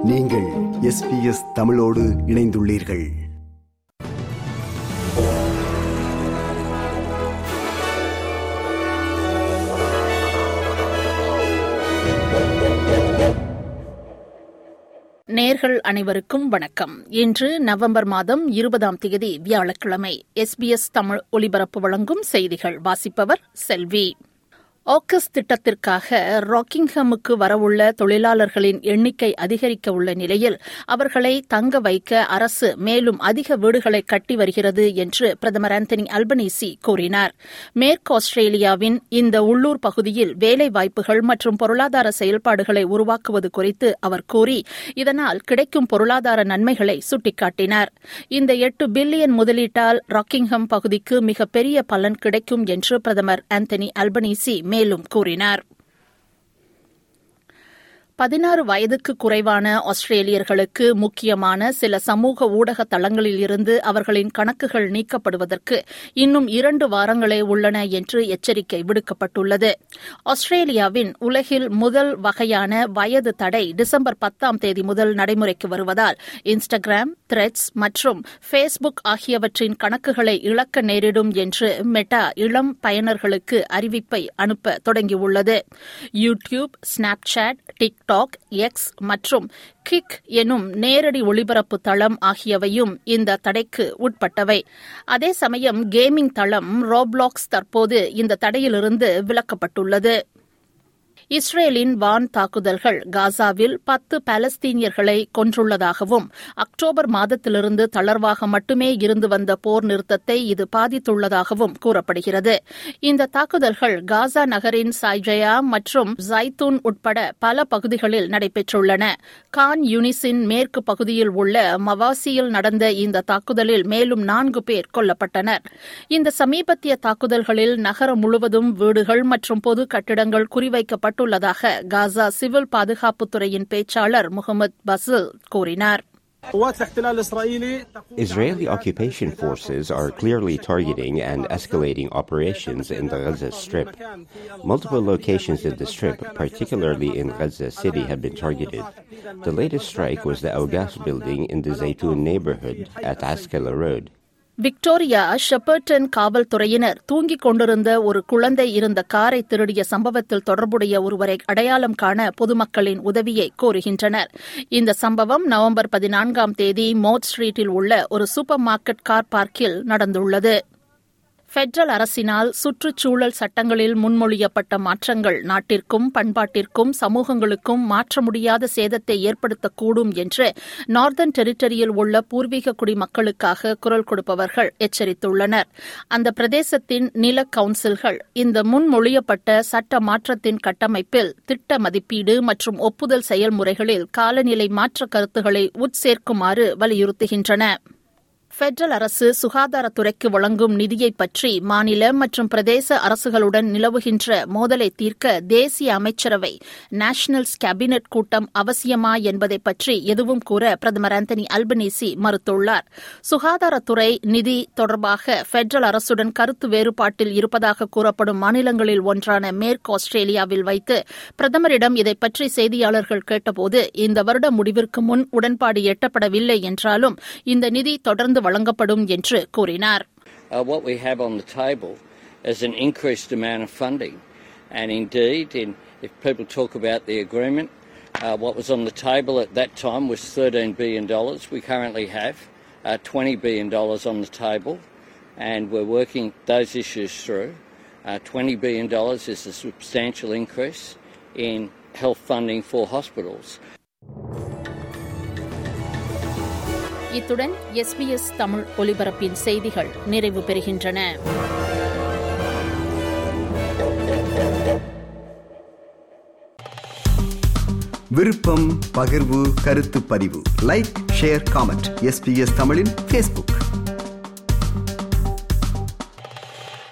நீங்கள் எஸ்பிஎஸ் தமிழோடு இணைந்துள்ளீர்கள் நேர்கள் அனைவருக்கும் வணக்கம் இன்று நவம்பர் மாதம் இருபதாம் தேதி வியாழக்கிழமை எஸ்பிஎஸ் தமிழ் ஒலிபரப்பு வழங்கும் செய்திகள் வாசிப்பவர் செல்வி ஆக்கஸ் திட்டத்திற்காக ராக்கிங்ஹமுக்கு வரவுள்ள தொழிலாளர்களின் எண்ணிக்கை அதிகரிக்க உள்ள நிலையில் அவர்களை தங்க வைக்க அரசு மேலும் அதிக வீடுகளை கட்டி வருகிறது என்று பிரதமர் ஆந்தனி அல்பனீசி கூறினார் மேற்கு ஆஸ்திரேலியாவின் இந்த உள்ளூர் பகுதியில் வேலைவாய்ப்புகள் மற்றும் பொருளாதார செயல்பாடுகளை உருவாக்குவது குறித்து அவர் கூறி இதனால் கிடைக்கும் பொருளாதார நன்மைகளை சுட்டிக்காட்டினார் இந்த எட்டு பில்லியன் முதலீட்டால் ராக்கிங்ஹம் பகுதிக்கு மிகப்பெரிய பலன் கிடைக்கும் என்று பிரதமர் ஆந்தனி அல்பனீசி மேலும் கூறினார் பதினாறு வயதுக்கு குறைவான ஆஸ்திரேலியர்களுக்கு முக்கியமான சில சமூக ஊடக தளங்களில் இருந்து அவர்களின் கணக்குகள் நீக்கப்படுவதற்கு இன்னும் இரண்டு வாரங்களே உள்ளன என்று எச்சரிக்கை விடுக்கப்பட்டுள்ளது ஆஸ்திரேலியாவின் உலகில் முதல் வகையான வயது தடை டிசம்பர் பத்தாம் தேதி முதல் நடைமுறைக்கு வருவதால் இன்ஸ்டாகிராம் த்ரெட்ஸ் மற்றும் ஃபேஸ்புக் ஆகியவற்றின் கணக்குகளை இழக்க நேரிடும் என்று மெட்டா இளம் பயனர்களுக்கு அறிவிப்பை அனுப்ப தொடங்கியுள்ளது YouTube Snapchat tik TikTok X மற்றும் கிக் எனும் நேரடி ஒளிபரப்பு தளம் ஆகியவையும் இந்த தடைக்கு உட்பட்டவை அதே சமயம் கேமிங் தளம் ரோப்ளாக்ஸ் தற்போது இந்த தடையிலிருந்து விலக்கப்பட்டுள்ளது இஸ்ரேலின் வான் தாக்குதல்கள் காசாவில் பத்து பாலஸ்தீனியர்களை கொன்றுள்ளதாகவும் அக்டோபர் மாதத்திலிருந்து தளர்வாக மட்டுமே இருந்து வந்த போர் நிறுத்தத்தை இது பாதித்துள்ளதாகவும் கூறப்படுகிறது இந்த தாக்குதல்கள் காசா நகரின் சாய்ஜயா மற்றும் ஜைத்தூன் உட்பட பல பகுதிகளில் நடைபெற்றுள்ளன கான் யூனிஸின் மேற்கு பகுதியில் உள்ள மவாசியில் நடந்த இந்த தாக்குதலில் மேலும் நான்கு பேர் கொல்லப்பட்டனர் இந்த சமீபத்திய தாக்குதல்களில் நகரம் முழுவதும் வீடுகள் மற்றும் பொது கட்டிடங்கள் குறிவைக்கப்பட்டு செய்யப்பட்டுள்ளதாக காசா சிவில் பாதுகாப்புத்துறையின் பேச்சாளர் முகமது பசில் கூறினார் Israeli occupation forces are clearly targeting and escalating operations in the Gaza Strip. Multiple locations in the Strip, particularly in Gaza City, have been targeted. The latest strike was the Augas building in the Zaytun neighborhood at Askela Road. Victoria Shepparton காவல்துறையினர் தூங்கிக் கொண்டிருந்த ஒரு குழந்தை இருந்த காரை திருடிய சம்பவத்தில் தொடர்புடைய ஒருவரை அடையாளம் காண பொதுமக்களின் உதவியை கோருகின்றனர் இந்த சம்பவம் நவம்பர் பதினான்காம் தேதி மோட் ஸ்ட்ரீட்டில் உள்ள ஒரு சூப்பர் மார்க்கெட் கார் பார்க்கில் நடந்துள்ளது பெட்ரல் அரசினால் சுற்றுச்சூழல் சட்டங்களில் முன்மொழியப்பட்ட மாற்றங்கள் நாட்டிற்கும் பண்பாட்டிற்கும் சமூகங்களுக்கும் மாற்ற முடியாத சேதத்தை ஏற்படுத்தக்கூடும் என்று நார்தன் டெரிட்டரியில் உள்ள பூர்வீக குடிமக்களுக்காக குரல் கொடுப்பவர்கள் எச்சரித்துள்ளனர் அந்த பிரதேசத்தின் நில கவுன்சில்கள் இந்த முன்மொழியப்பட்ட சட்ட மாற்றத்தின் கட்டமைப்பில் திட்ட மதிப்பீடு மற்றும் ஒப்புதல் செயல்முறைகளில் காலநிலை மாற்ற கருத்துக்களை உட்சேர்க்குமாறு வலியுறுத்துகின்றன பெட்ரல் அரசு சுகாதாரத்துறைக்கு வழங்கும் நிதியை பற்றி மாநில மற்றும் பிரதேச அரசுகளுடன் நிலவுகின்ற மோதலை தீர்க்க தேசிய அமைச்சரவை நேஷனல்ஸ் கேபினெட் கூட்டம் அவசியமா என்பதை பற்றி எதுவும் கூற பிரதமர் ஆந்தனி அல்பனீசி மறுத்துள்ளார் சுகாதாரத்துறை நிதி தொடர்பாக பெட்ரல் அரசுடன் கருத்து வேறுபாட்டில் இருப்பதாக கூறப்படும் மாநிலங்களில் ஒன்றான மேற்கு ஆஸ்திரேலியாவில் வைத்து பிரதமரிடம் இதை பற்றி செய்தியாளர்கள் கேட்டபோது இந்த வருட முடிவிற்கு முன் உடன்பாடு எட்டப்படவில்லை என்றாலும் இந்த நிதி தொடர்ந்து வழங்கப்படும் என்று கூறினார் what we have on the table is an increased amount of funding. And indeed, in, if people talk about the agreement, uh, what was on the table at that time was $13 billion. We currently have uh, $20 billion on the table, and we're working those issues through. Uh, $20 billion is a substantial increase in health funding for hospitals. இத்துடன் SBS Tamil ஒலிபரப்பின் செய்திகள் நிறைவு பெறுகின்றன விருப்பம் பகிர்வு கருத்து பதிவு like share comment SBS தமிழின் பேஸ்புக்